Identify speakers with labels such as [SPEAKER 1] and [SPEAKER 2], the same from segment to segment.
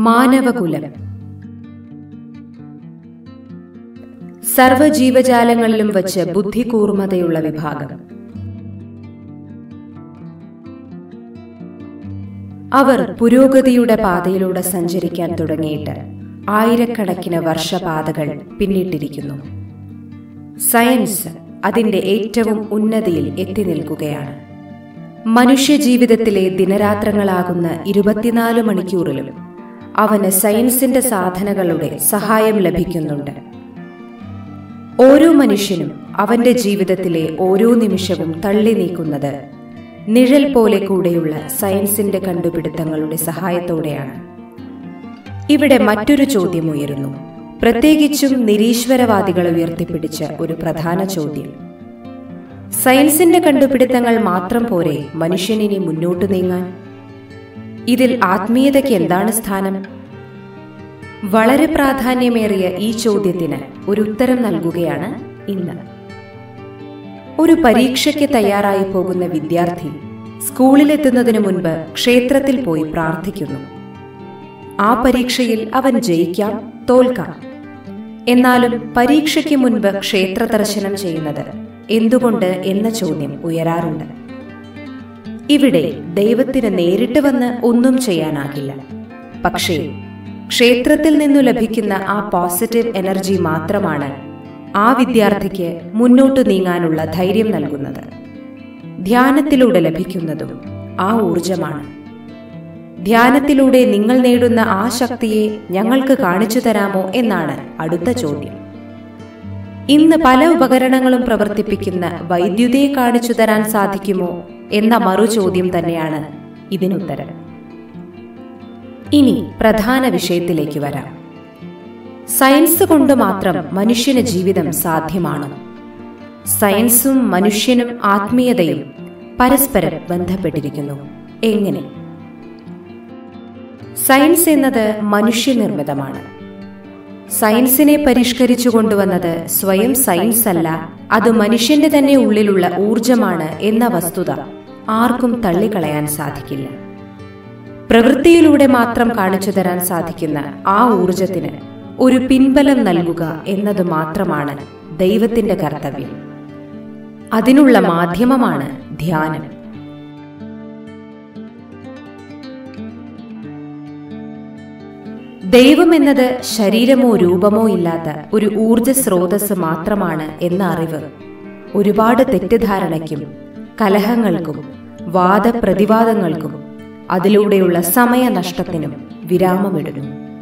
[SPEAKER 1] മാനവകുലം സർവജീവജാലങ്ങളിലും വച്ച് ബുദ്ധി കൂർമ്മതയുള്ള വിഭാഗം അവർ പുരോഗതിയുടെ പാതയിലൂടെ സഞ്ചരിക്കാൻ തുടങ്ങിയിട്ട് ആയിരക്കണക്കിന് വർഷപാതകൾ പിന്നിട്ടിരിക്കുന്നു സയൻസ് അതിന്റെ ഏറ്റവും ഉന്നതിയിൽ എത്തി നിൽക്കുകയാണ് മനുഷ്യജീവിതത്തിലെ ദിനരാത്രങ്ങളാകുന്ന ഇരുപത്തിനാല് മണിക്കൂറിലും അവന് സയൻസിന്റെ സാധനകളുടെ സഹായം ലഭിക്കുന്നുണ്ട് ഓരോ മനുഷ്യനും അവന്റെ ജീവിതത്തിലെ ഓരോ നിമിഷവും തള്ളി നീക്കുന്നത് നിഴൽ പോലെ കൂടെയുള്ള സയൻസിന്റെ കണ്ടുപിടുത്തങ്ങളുടെ സഹായത്തോടെയാണ് ഇവിടെ മറ്റൊരു ചോദ്യം ഉയരുന്നു പ്രത്യേകിച്ചും നിരീശ്വരവാദികൾ ഉയർത്തിപ്പിടിച്ച ഒരു പ്രധാന ചോദ്യം സയൻസിന്റെ കണ്ടുപിടുത്തങ്ങൾ മാത്രം പോരെ മനുഷ്യനിനി മുന്നോട്ടു നീങ്ങാൻ ഇതിൽ ആത്മീയതയ്ക്ക് എന്താണ് സ്ഥാനം വളരെ പ്രാധാന്യമേറിയ ഈ ചോദ്യത്തിന് ഒരു ഉത്തരം നൽകുകയാണ് ഇന്ന് ഒരു പരീക്ഷയ്ക്ക് തയ്യാറായി പോകുന്ന വിദ്യാർത്ഥി സ്കൂളിലെത്തുന്നതിനു മുൻപ് ക്ഷേത്രത്തിൽ പോയി പ്രാർത്ഥിക്കുന്നു ആ പരീക്ഷയിൽ അവൻ ജയിക്കാം തോൽക്കാം എന്നാലും പരീക്ഷയ്ക്ക് മുൻപ് ക്ഷേത്ര ദർശനം ചെയ്യുന്നത് എന്തുകൊണ്ട് എന്ന ചോദ്യം ഉയരാറുണ്ട് ഇവിടെ ദൈവത്തിന് നേരിട്ട് വന്ന് ഒന്നും ചെയ്യാനാകില്ല പക്ഷേ ക്ഷേത്രത്തിൽ നിന്നു ലഭിക്കുന്ന ആ പോസിറ്റീവ് എനർജി മാത്രമാണ് ആ വിദ്യാർത്ഥിക്ക് മുന്നോട്ടു നീങ്ങാനുള്ള ധൈര്യം നൽകുന്നത് ധ്യാനത്തിലൂടെ ലഭിക്കുന്നതും ആ ഊർജമാണ് ധ്യാനത്തിലൂടെ നിങ്ങൾ നേടുന്ന ആ ശക്തിയെ ഞങ്ങൾക്ക് കാണിച്ചു തരാമോ എന്നാണ് അടുത്ത ചോദ്യം ഇന്ന് പല ഉപകരണങ്ങളും പ്രവർത്തിപ്പിക്കുന്ന വൈദ്യുതിയെ കാണിച്ചു തരാൻ സാധിക്കുമോ എന്ന മറുചോദ്യം തന്നെയാണ് ഇതിനുത്തരം ഇനി പ്രധാന വിഷയത്തിലേക്ക് വരാം സയൻസ് കൊണ്ട് മാത്രം മനുഷ്യന് ജീവിതം സാധ്യമാണോ സയൻസും മനുഷ്യനും ആത്മീയതയും പരസ്പരം ബന്ധപ്പെട്ടിരിക്കുന്നു എങ്ങനെ സയൻസ് എന്നത് മനുഷ്യനിർമ്മിതമാണ് സയൻസിനെ പരിഷ്കരിച്ചു കൊണ്ടുവന്നത് സ്വയം സയൻസ് അല്ല അത് മനുഷ്യന്റെ തന്നെ ഉള്ളിലുള്ള ഊർജമാണ് എന്ന വസ്തുത ആർക്കും തള്ളിക്കളയാൻ സാധിക്കില്ല പ്രവൃത്തിയിലൂടെ മാത്രം കാണിച്ചു തരാൻ സാധിക്കുന്ന ആ ഊർജത്തിന് ഒരു പിൻബലം നൽകുക എന്നത് മാത്രമാണ് ദൈവത്തിന്റെ കർത്തവ്യം അതിനുള്ള മാധ്യമമാണ് ധ്യാനം ദൈവം എന്നത് ശരീരമോ രൂപമോ ഇല്ലാത്ത ഒരു ഊർജ സ്രോതസ് മാത്രമാണ് എന്ന അറിവ് ഒരുപാട് തെറ്റിദ്ധാരണയ്ക്കും കലഹങ്ങൾക്കും വാദപ്രതിവാദങ്ങൾക്കും അതിലൂടെയുള്ള സമയനഷ്ടത്തിനും വിരാമമിടുന്നു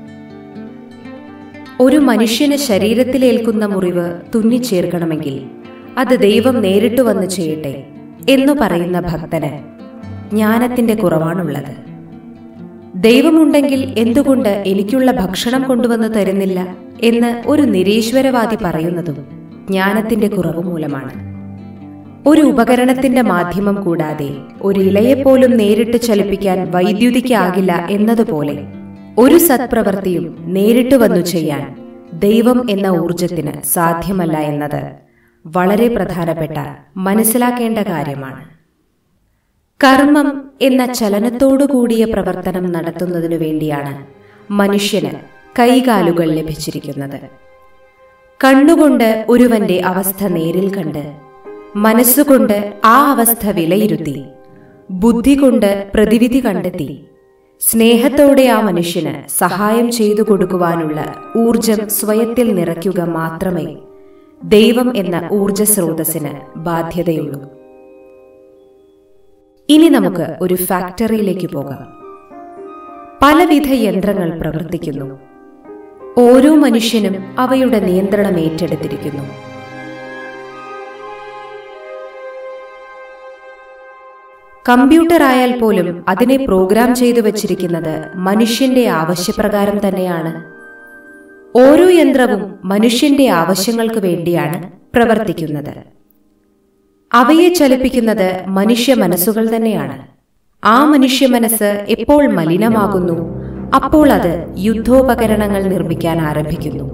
[SPEAKER 1] ഒരു മനുഷ്യന് ശരീരത്തിലേൽക്കുന്ന മുറിവ് തുന്നിച്ചേർക്കണമെങ്കിൽ അത് ദൈവം നേരിട്ട് വന്ന് ചെയ്യട്ടെ എന്നു പറയുന്ന ഭക്തന് ജ്ഞാനത്തിന്റെ കുറവാണുള്ളത് ദൈവമുണ്ടെങ്കിൽ എന്തുകൊണ്ട് എനിക്കുള്ള ഭക്ഷണം കൊണ്ടുവന്ന് തരുന്നില്ല എന്ന് ഒരു നിരീശ്വരവാദി പറയുന്നതും ജ്ഞാനത്തിന്റെ കുറവ് മൂലമാണ് ഒരു ഉപകരണത്തിന്റെ മാധ്യമം കൂടാതെ ഒരു ഇലയെപ്പോലും നേരിട്ട് ചലിപ്പിക്കാൻ വൈദ്യുതിക്കാകില്ല എന്നതുപോലെ ഒരു സത്പ്രവൃത്തിയും നേരിട്ട് വന്നു ചെയ്യാൻ ദൈവം എന്ന ഊർജത്തിന് സാധ്യമല്ല എന്നത് വളരെ പ്രധാനപ്പെട്ട മനസ്സിലാക്കേണ്ട കാര്യമാണ് കർമ്മം എന്ന ചലനത്തോടുകൂടിയ പ്രവർത്തനം നടത്തുന്നതിനു വേണ്ടിയാണ് മനുഷ്യന് കൈകാലുകൾ ലഭിച്ചിരിക്കുന്നത് കണ്ണുകൊണ്ട് ഒരുവന്റെ അവസ്ഥ നേരിൽ കണ്ട് മനസ്സുകൊണ്ട് ആ അവസ്ഥ വിലയിരുത്തി ബുദ്ധി കൊണ്ട് പ്രതിവിധി കണ്ടെത്തി സ്നേഹത്തോടെ ആ മനുഷ്യന് സഹായം ചെയ്തു കൊടുക്കുവാനുള്ള ഊർജം സ്വയത്തിൽ നിറയ്ക്കുക മാത്രമേ ദൈവം എന്ന ഊർജ സ്രോതസ്സിന് ബാധ്യതയുള്ളൂ ഇനി നമുക്ക് ഒരു ഫാക്ടറിയിലേക്ക് പോകാം പലവിധ യന്ത്രങ്ങൾ പ്രവർത്തിക്കുന്നു ഓരോ മനുഷ്യനും അവയുടെ നിയന്ത്രണം ഏറ്റെടുത്തിരിക്കുന്നു കമ്പ്യൂട്ടർ ആയാൽ പോലും അതിനെ പ്രോഗ്രാം ചെയ്തു വച്ചിരിക്കുന്നത് മനുഷ്യന്റെ ആവശ്യപ്രകാരം തന്നെയാണ് ഓരോ യന്ത്രവും മനുഷ്യന്റെ ആവശ്യങ്ങൾക്ക് വേണ്ടിയാണ് പ്രവർത്തിക്കുന്നത് അവയെ ചലിപ്പിക്കുന്നത് മനുഷ്യ മനസ്സുകൾ തന്നെയാണ് ആ മനുഷ്യ മനസ്സ് എപ്പോൾ മലിനമാകുന്നു അപ്പോൾ അത് യുദ്ധോപകരണങ്ങൾ നിർമ്മിക്കാൻ ആരംഭിക്കുന്നു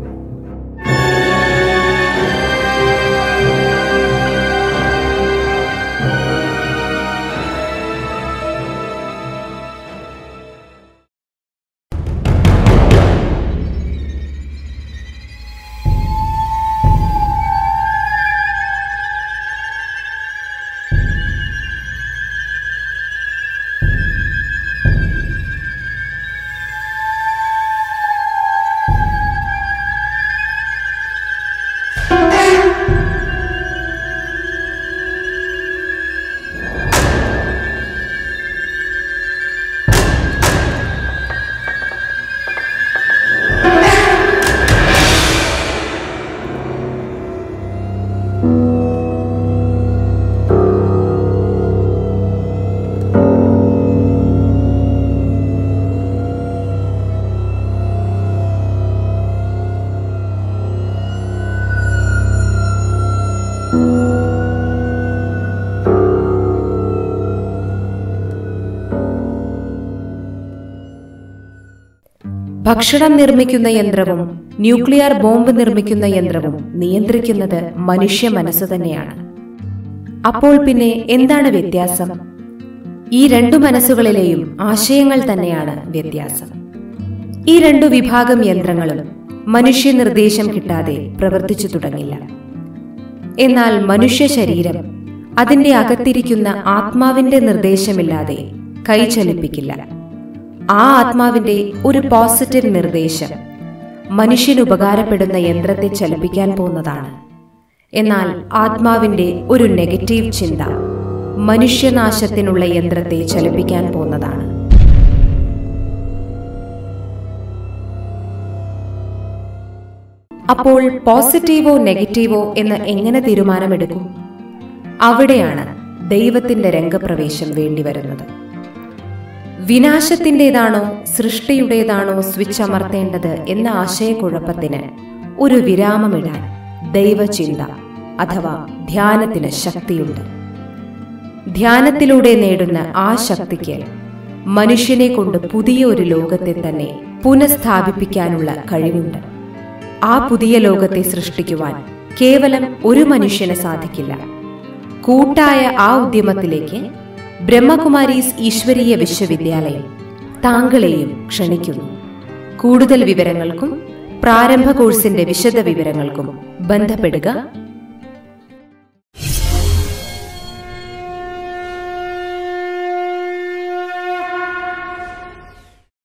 [SPEAKER 1] ഭക്ഷണം നിർമ്മിക്കുന്ന യന്ത്രവും ന്യൂക്ലിയർ ബോംബ് നിർമ്മിക്കുന്ന യന്ത്രവും നിയന്ത്രിക്കുന്നത് മനുഷ്യ മനസ്സ് തന്നെയാണ് അപ്പോൾ പിന്നെ എന്താണ് വ്യത്യാസം ഈ രണ്ടു മനസ്സുകളിലെയും ആശയങ്ങൾ തന്നെയാണ് വ്യത്യാസം ഈ രണ്ടു വിഭാഗം യന്ത്രങ്ങളും മനുഷ്യ നിർദ്ദേശം കിട്ടാതെ പ്രവർത്തിച്ചു തുടങ്ങില്ല എന്നാൽ മനുഷ്യ ശരീരം അതിന്റെ അകത്തിരിക്കുന്ന ആത്മാവിന്റെ നിർദ്ദേശമില്ലാതെ കൈചലിപ്പിക്കില്ല ആ ആത്മാവിന്റെ ഒരു പോസിറ്റീവ് നിർദ്ദേശം മനുഷ്യന് ഉപകാരപ്പെടുന്ന യന്ത്രത്തെ ചലിപ്പിക്കാൻ പോകുന്നതാണ് എന്നാൽ ആത്മാവിന്റെ ഒരു നെഗറ്റീവ് ചിന്ത മനുഷ്യനാശത്തിനുള്ള യന്ത്രത്തെ ചലിപ്പിക്കാൻ പോകുന്നതാണ് അപ്പോൾ പോസിറ്റീവോ നെഗറ്റീവോ എന്ന് എങ്ങനെ തീരുമാനമെടുക്കും അവിടെയാണ് ദൈവത്തിന്റെ രംഗപ്രവേശം വേണ്ടിവരുന്നത് വിനാശത്തിൻ്റെതാണോ സൃഷ്ടിയുടേതാണോ സ്വിച്ച് അമർത്തേണ്ടത് എന്ന ആശയക്കുഴപ്പത്തിന് ഒരു വിരാമമിടാൻ ദൈവചിന്ത അഥവാ ധ്യാനത്തിന് ശക്തിയുണ്ട് ധ്യാനത്തിലൂടെ നേടുന്ന ആ ശക്തിക്ക് മനുഷ്യനെ കൊണ്ട് പുതിയ ഒരു ലോകത്തെ തന്നെ പുനഃസ്ഥാപിപ്പിക്കാനുള്ള കഴിവുണ്ട് ആ പുതിയ ലോകത്തെ സൃഷ്ടിക്കുവാൻ കേവലം ഒരു മനുഷ്യന് സാധിക്കില്ല കൂട്ടായ ആ ഉദ്യമത്തിലേക്ക് ബ്രഹ്മകുമാരീസ് ഈശ്വരീയ വിശ്വവിദ്യാലയം താങ്കളെയും ക്ഷണിക്കുന്നു കൂടുതൽ വിവരങ്ങൾക്കും പ്രാരംഭ കോഴ്സിന്റെ വിശദ വിവരങ്ങൾക്കും ബന്ധപ്പെടുക